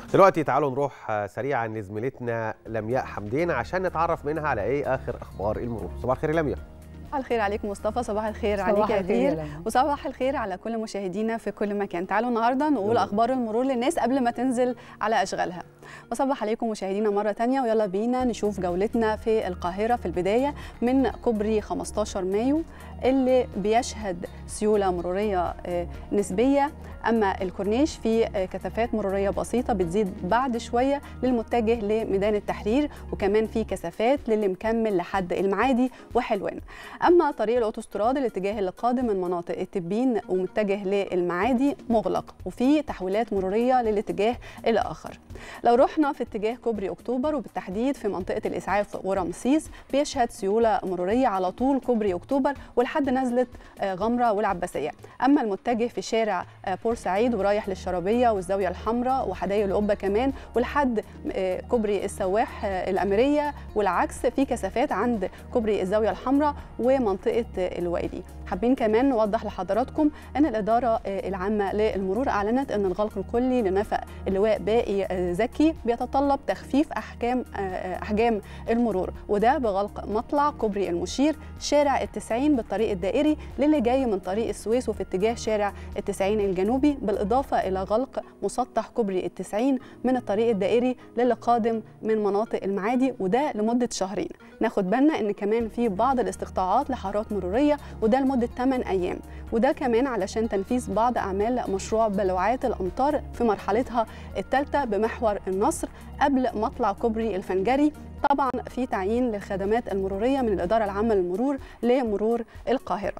دلوقتي تعالوا نروح سريعا لزميلتنا لمياء حمدين عشان نتعرف منها على ايه اخر اخبار المرور صباح الخير يا لمياء صباح الخير عليك مصطفى صباح الخير صباح عليك يا الخير يا دير لمياء. وصباح الخير على كل مشاهدينا في كل مكان تعالوا النهارده نقول يلا. اخبار المرور للناس قبل ما تنزل على اشغالها وصباح عليكم مشاهدينا مره تانية ويلا بينا نشوف جولتنا في القاهره في البدايه من كوبري 15 مايو اللي بيشهد سيوله مروريه آه، نسبيه اما الكورنيش في آه، كثافات مروريه بسيطه بتزيد بعد شويه للمتجه لميدان التحرير وكمان في كثافات للي مكمل لحد المعادي وحلوان اما طريق الاوتوستراد الاتجاه اللي قادم من مناطق التبين ومتجه للمعادي مغلق وفي تحويلات مروريه للاتجاه الاخر لو رحنا في اتجاه كوبري اكتوبر وبالتحديد في منطقه الاسعاف ورمسيس بيشهد سيوله مروريه على طول كوبري اكتوبر ولحد نزله آه، غمره والعباسيه اما المتجه في شارع آه، بورسعيد ورايح للشرابيه والزاويه الحمراء وحدائق القبه كمان ولحد آه، كوبري السواح آه، الاميريه والعكس في كثافات عند كوبري الزاويه الحمراء ومنطقه آه، الوادي حابين كمان نوضح لحضراتكم ان الاداره آه، العامه للمرور اعلنت ان الغلق الكلي لنفق اللواء باقي آه، زكي بيتطلب تخفيف احكام آه، آه، احجام المرور وده بغلق مطلع كوبري المشير شارع التسعين بالطريق الدائري للي جاي من طريق السويس وفي اتجاه شارع التسعين الجنوبي بالاضافه الى غلق مسطح كوبري التسعين من الطريق الدائري للي قادم من مناطق المعادي وده لمده شهرين ناخد بالنا ان كمان في بعض الاستقطاعات لحارات مروريه وده لمده 8 ايام وده كمان علشان تنفيذ بعض اعمال مشروع بلوعات الامطار في مرحلتها الثالثه بمحور النصر قبل مطلع كوبري الفنجري طبعا في تعيين للخدمات المروريه من الاداره العامه للمرور لمرور القاهره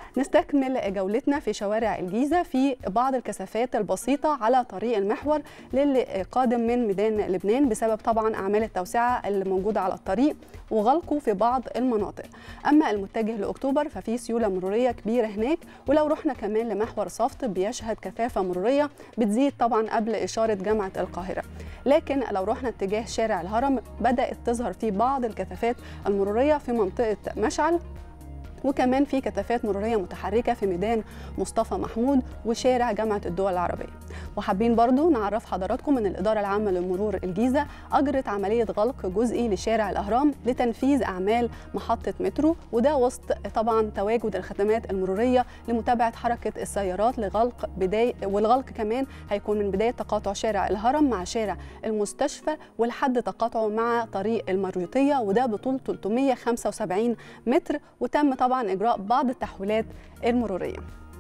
نستكمل جولتنا في شوارع الجيزة في بعض الكثافات البسيطة على طريق المحور للي قادم من ميدان لبنان بسبب طبعا أعمال التوسعة اللي موجودة على الطريق وغلقه في بعض المناطق أما المتجه لأكتوبر ففي سيولة مرورية كبيرة هناك ولو رحنا كمان لمحور صفت بيشهد كثافة مرورية بتزيد طبعا قبل إشارة جامعة القاهرة لكن لو رحنا اتجاه شارع الهرم بدأت تظهر في بعض الكثافات المرورية في منطقة مشعل وكمان في كثافات مرورية متحركة في ميدان مصطفى محمود وشارع جامعة الدول العربية وحابين برضو نعرف حضراتكم أن الإدارة العامة لمرور الجيزة أجرت عملية غلق جزئي لشارع الأهرام لتنفيذ أعمال محطة مترو وده وسط طبعا تواجد الخدمات المرورية لمتابعة حركة السيارات لغلق بداية والغلق كمان هيكون من بداية تقاطع شارع الهرم مع شارع المستشفى ولحد تقاطعه مع طريق المريوطية وده بطول 375 متر وتم طبعا إجراء بعض التحويلات المرورية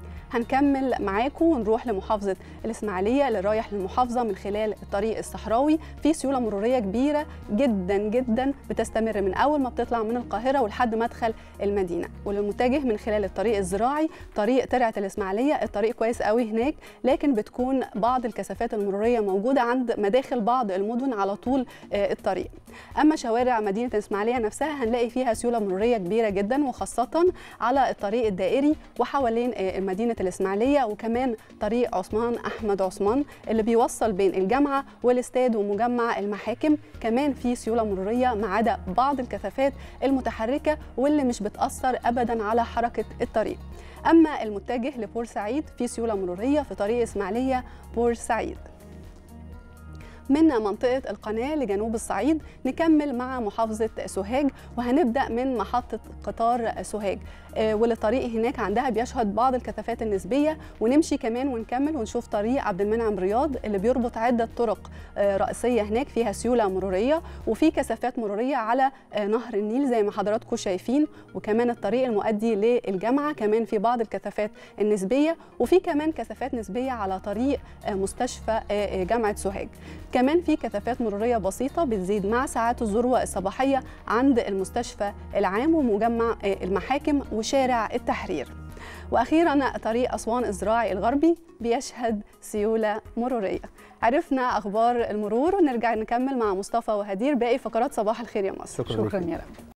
هنكمل معاكم ونروح لمحافظة الإسماعيلية اللي رايح للمحافظة من خلال الطريق الصحراوي في سيولة مرورية كبيرة جدا جدا بتستمر من أول ما بتطلع من القاهرة ولحد مدخل المدينة وللمتجه من خلال الطريق الزراعي طريق ترعة الإسماعيلية الطريق كويس قوي هناك لكن بتكون بعض الكثافات المرورية موجودة عند مداخل بعض المدن على طول آه، الطريق أما شوارع مدينة الإسماعيلية نفسها هنلاقي فيها سيولة مرورية كبيرة جدا وخاصة على الطريق الدائري وحوالين آه، مدينة الإسماعيلية وكمان طريق عثمان أحمد عثمان اللي بيوصل بين الجامعة والاستاد ومجمع المحاكم كمان في سيولة مرورية ما عدا بعض الكثافات المتحركة واللي مش بتأثر أبدا على حركة الطريق أما المتجه لبورسعيد في سيولة مرورية في طريق إسماعيلية بورسعيد من منطقة القناة لجنوب الصعيد نكمل مع محافظة سوهاج وهنبدأ من محطة قطار سوهاج آه، والطريق هناك عندها بيشهد بعض الكثافات النسبية ونمشي كمان ونكمل ونشوف طريق عبد المنعم رياض اللي بيربط عدة طرق آه، رئيسية هناك فيها سيولة مرورية وفي كثافات مرورية على آه، نهر النيل زي ما حضراتكم شايفين وكمان الطريق المؤدي للجامعة كمان في بعض الكثافات النسبية وفي كمان كثافات نسبية على طريق آه، مستشفى آه، آه، جامعة سوهاج كمان في كثافات مرورية بسيطة بتزيد مع ساعات الذروة الصباحية عند المستشفى العام ومجمع آه، المحاكم وشارع التحرير واخيرا طريق اسوان الزراعي الغربي بيشهد سيوله مروريه عرفنا اخبار المرور ونرجع نكمل مع مصطفى وهدير باقي فقرات صباح الخير يا مصر شكرا, شكرا ليكي. يا رب